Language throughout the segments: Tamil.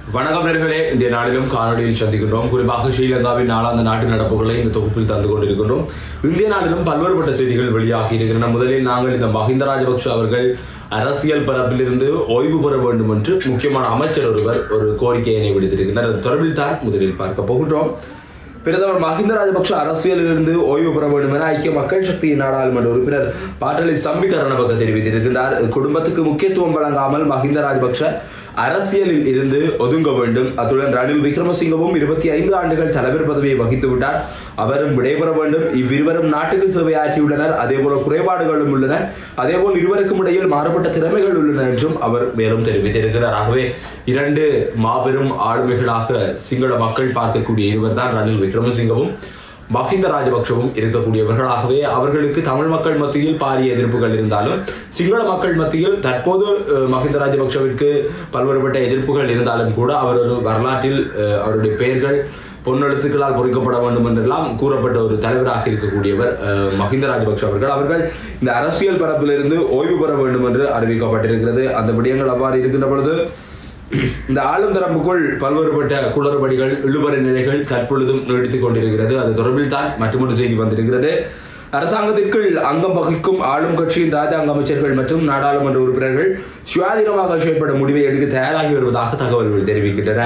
வணக்கம் நேர்களே இன்றைய நாளிலும் காணொலியில் சந்திக்கின்றோம் குறிப்பாக ஸ்ரீலங்காவின் நாளாந்த நாட்டு நடப்புகளை இந்த தொகுப்பில் தந்து கொண்டிருக்கின்றோம் இந்திய நாளிலும் பல்வேறுபட்ட செய்திகள் வெளியாகி இருக்கின்றன முதலில் நாங்கள் இந்த மஹிந்த ராஜபக்ஷ அவர்கள் அரசியல் பரப்பிலிருந்து ஓய்வு பெற வேண்டும் என்று முக்கியமான அமைச்சர் ஒருவர் ஒரு கோரிக்கையினை விடுத்திருக்கின்றனர் அது தொடர்பில் தான் முதலில் பார்க்க போகின்றோம் பிரதமர் மஹிந்த ராஜபக்ஷ அரசியலிலிருந்து ஓய்வு பெற வேண்டும் என ஐக்கிய மக்கள் சக்தியின் நாடாளுமன்ற உறுப்பினர் பாட்டலி சம்பிக்க ரணபக தெரிவித்திருக்கின்றார் குடும்பத்துக்கு முக்கியத்துவம் வழங்காமல் மஹிந்த ராஜபக்ஷ அரசியலில் இருந்து ஒதுங்க வேண்டும் அத்துடன் ரணில் விக்ரமசிங்கவும் இருபத்தி ஐந்து ஆண்டுகள் தலைவர் பதவியை வகித்து விட்டார் அவரும் விடைபெற வேண்டும் இவ்விருவரும் நாட்டுக்கு சேவையாற்றியுள்ளனர் அதேபோல குறைபாடுகளும் உள்ளன அதேபோல் இருவருக்கும் இடையில் மாறுபட்ட திறமைகள் உள்ளன என்றும் அவர் மேலும் தெரிவித்திருக்கிறார் ஆகவே இரண்டு மாபெரும் ஆளுமைகளாக சிங்கள மக்கள் பார்க்கக்கூடிய இருவர் தான் ரணில் விக்ரமசிங்கவும் மஹிந்த ராஜபக்ஷவும் இருக்கக்கூடியவர்களாகவே அவர்களுக்கு தமிழ் மக்கள் மத்தியில் பாரிய எதிர்ப்புகள் இருந்தாலும் சிங்கள மக்கள் மத்தியில் தற்போது அஹ், மஹிந்த ராஜபக்ஷவிற்கு பல்வேறுபட்ட எதிர்ப்புகள் இருந்தாலும் கூட அவர் ஒரு வரலாற்றில் அஹ், அவருடைய பெயர்கள் பொன்னெழுத்துக்களால் பொறிக்கப்பட வேண்டும் என்றெல்லாம் கூறப்பட்ட ஒரு தலைவராக இருக்கக்கூடியவர் அஹ், மஹிந்த ராஜபக்ஷ அவர்கள் அவர்கள் இந்த அரசியல் பரப்பிலிருந்து ஓய்வு பெற வேண்டும் என்று அறிவிக்கப்பட்டிருக்கிறது அந்த விடயங்கள் அவ்வாறு இருக்கின்ற பொழுது இந்த ஆளும் தரப்புக்குள் பல்வேறுபட்ட குளறுபடிகள் இழுபறி நிலைகள் தற்பொழுதும் நீடித்துக் கொண்டிருக்கிறது அது தொடர்பில் தான் மற்றொரு செய்தி வந்திருக்கிறது அரசாங்கத்திற்குள் அங்கம் வகிக்கும் ஆளும் கட்சியின் ராஜாங்க அமைச்சர்கள் மற்றும் நாடாளுமன்ற உறுப்பினர்கள் சுயாதீனமாக செயல்பட முடிவை எடுக்க தயாராகி வருவதாக தகவல்கள் தெரிவிக்கின்றன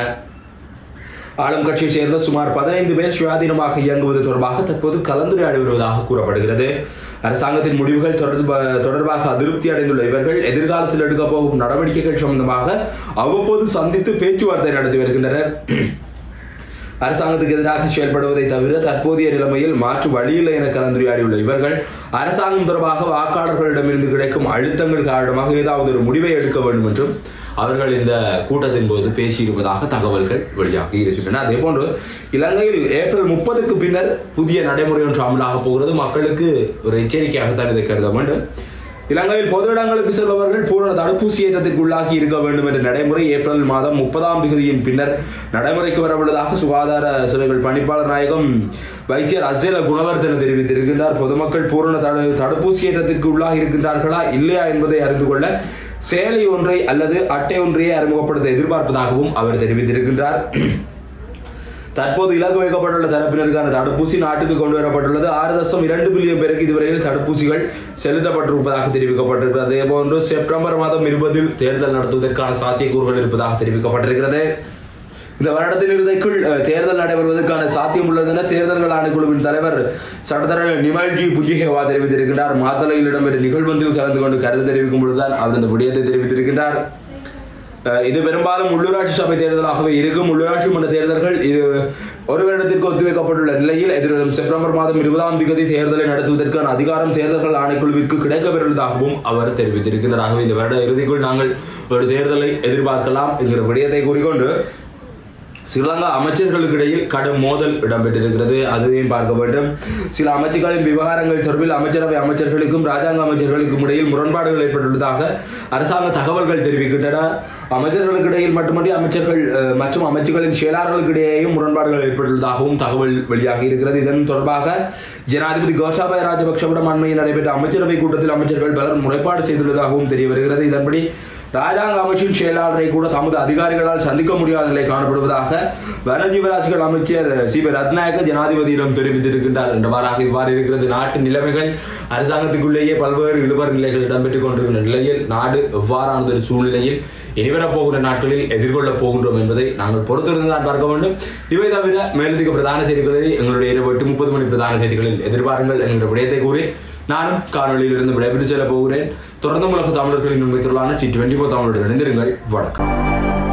ஆளும் கட்சியைச் சேர்ந்த சுமார் பதினைந்து பேர் சுயாதீனமாக இயங்குவது தொடர்பாக தற்போது கலந்துரையாடி வருவதாக கூறப்படுகிறது அரசாங்கத்தின் முடிவுகள் தொடர்ப தொடர்பாக அதிருப்தி அடைந்துள்ள இவர்கள் எதிர்காலத்தில் எடுக்கப் போகும் நடவடிக்கைகள் சம்பந்தமாக அவ்வப்போது சந்தித்து பேச்சுவார்த்தை நடத்தி வருகின்றனர் அரசாங்கத்துக்கு எதிராக செயல்படுவதை தவிர தற்போதைய நிலைமையில் மாற்று வழியில்லை என கலந்துரையாடியுள்ள இவர்கள் அரசாங்கம் தொடர்பாக வாக்காளர்களிடமிருந்து கிடைக்கும் அழுத்தங்கள் காரணமாக ஏதாவது ஒரு முடிவை எடுக்க வேண்டும் என்றும் அவர்கள் இந்த கூட்டத்தின் போது பேசியிருப்பதாக தகவல்கள் வெளியாகி இருக்கின்றன அதே போன்று இலங்கையில் ஏப்ரல் முப்பதுக்கு பின்னர் புதிய நடைமுறை ஒன்று அமலாக போகிறது மக்களுக்கு ஒரு எச்சரிக்கையாகத்தான் இதை கருத வேண்டும் இலங்கையில் பொது இடங்களுக்கு செல்பவர்கள் பூரண தடுப்பூசி ஏற்றத்திற்கு உள்ளாகி இருக்க வேண்டும் என்ற நடைமுறை ஏப்ரல் மாதம் முப்பதாம் தேதியின் பின்னர் நடைமுறைக்கு வரவுள்ளதாக சுகாதார சேவைகள் பணிப்பாளர் நாயகம் வைத்தியர் அசேல குணவர்தன தெரிவித்திருக்கின்றார் பொதுமக்கள் பூரண தடு தடுப்பூசி ஏற்றத்திற்கு உள்ளாகி இருக்கின்றார்களா இல்லையா என்பதை அறிந்து கொள்ள செயலி ஒன்றை அல்லது அட்டை ஒன்றையே அறிமுகப்படுத்த எதிர்பார்ப்பதாகவும் அவர் தெரிவித்திருக்கின்றார் தற்போது இலக்கு வைக்கப்பட்டுள்ள தரப்பினருக்கான தடுப்பூசி நாட்டுக்கு கொண்டு வரப்பட்டுள்ளது ஆறு தசம் இரண்டு பில்லியன் பேருக்கு இதுவரையில் தடுப்பூசிகள் செலுத்தப்பட்டிருப்பதாக தெரிவிக்கப்பட்டிருக்கிறது அதே போன்று செப்டம்பர் மாதம் இருபதில் தேர்தல் நடத்துவதற்கான சாத்தியக்கூறுகள் இருப்பதாக தெரிவிக்கப்பட்டிருக்கிறது இந்த வருடத்தின் இறுதிக்குள் அஹ், தேர்தல் நடைபெறுவதற்கான சாத்தியம் உள்ளது என தேர்தல்கள் ஆணைக்குழுவின் தலைவர் சட்டத்தரணி நிமல்ஜி புஞ்சிகேவா தெரிவித்திருக்கிறார் மாத்தளையில் இடம்பெற்ற நிகழ்வொன்றில் கலந்து கொண்டு கருத்து தெரிவிக்கும் பொழுதுதான் அவர் இந்த விடயத்தை தெரிவித்திருக்கின்றார் அஹ் இது பெரும்பாலும் உள்ளூராட்சி சபை தேர்தலாகவே இருக்கும் உள்ளூராட்சி மன்ற தேர்தல்கள் இது ஒரு வருடத்திற்கு ஒத்திவைக்கப்பட்டுள்ள நிலையில் எதிர்வரும் செப்டம்பர் மாதம் இருபதாம் தேதி தேர்தலை நடத்துவதற்கான அதிகாரம் தேர்தல்கள் ஆணைக்குழுவிற்கு கிடைக்கப்பெறுவதாகவும் அவர் தெரிவித்திருக்கிறார் ஆகவே இந்த வருட இறுதிக்குள் நாங்கள் ஒரு தேர்தலை எதிர்பார்க்கலாம் என்கிற விடயத்தை கூறிக்கொண்டு ஸ்ரீலங்கா அமைச்சர்களுக்கு இடையில் கடும் மோதல் இடம்பெற்றிருக்கிறது அதையும் பார்க்க வேண்டும் சில அமைச்சர்களின் விவகாரங்கள் தொடர்பில் அமைச்சரவை அமைச்சர்களுக்கும் ராஜாங்க அமைச்சர்களுக்கும் இடையில் முரண்பாடுகள் ஏற்பட்டுள்ளதாக அரசாங்க தகவல்கள் தெரிவிக்கின்றன அமைச்சர்களுக்கு இடையில் மட்டுமன்றி அமைச்சர்கள் அஹ், மற்றும் அமைச்சர்களின் செயலாளர்களுக்கு இடையேயும் முரண்பாடுகள் ஏற்பட்டுள்ளதாகவும் தகவல் வெளியாகி இருக்கிறது இதன் தொடர்பாக ஜனாதிபதி கோஷாபாய ராஜபக்ஷவிடம் அண்மையில் நடைபெற்ற அமைச்சரவை கூட்டத்தில் அமைச்சர்கள் பலர் முறைப்பாடு செய்துள்ளதாகவும் தெரிய வருகிறது இதன்படி ராஜாங்க அமைச்சின் செயலாளரை கூட தமது அதிகாரிகளால் சந்திக்க முடியாத நிலை காணப்படுவதாக வனஜீவராசிகள் அமைச்சர் சிபி ரத்நாயக்க ஜனாதிபதியிடம் தெரிவித்திருக்கின்றார் என்றவாறாக இவ்வாறு இருக்கிறது நாட்டு நிலைமைகள் அரசாங்கத்துக்குள்ளேயே பல்வேறு இழுபறி நிலைகள் இடம்பெற்றுக் கொண்டிருக்கின்ற நிலையில் நாடு எவ்வாறானது ஒரு சூழ்நிலையில் இனிவரப் போகின்ற நாட்களில் எதிர்கொள்ளப் போகின்றோம் என்பதை நாங்கள் பொறுத்திருந்து தான் பார்க்க வேண்டும் இவை தவிர மேலதிக பிரதான செய்திகளை எங்களுடைய இரவு எட்டு முப்பது மணி பிரதான செய்திகளில் எதிர்பாருங்கள் என்கிற விடயத்தை கூறி நானும் காணொலியில் இருந்து விடைபெற்று செல்ல போகிறேன் தொடர்ந்து உலக தமிழர்களின் உண்மைக்குள்ளான டி டுவெண்ட்டி ஃபோர் தமிழோடு இணைந்திருங்கள் வணக்கம்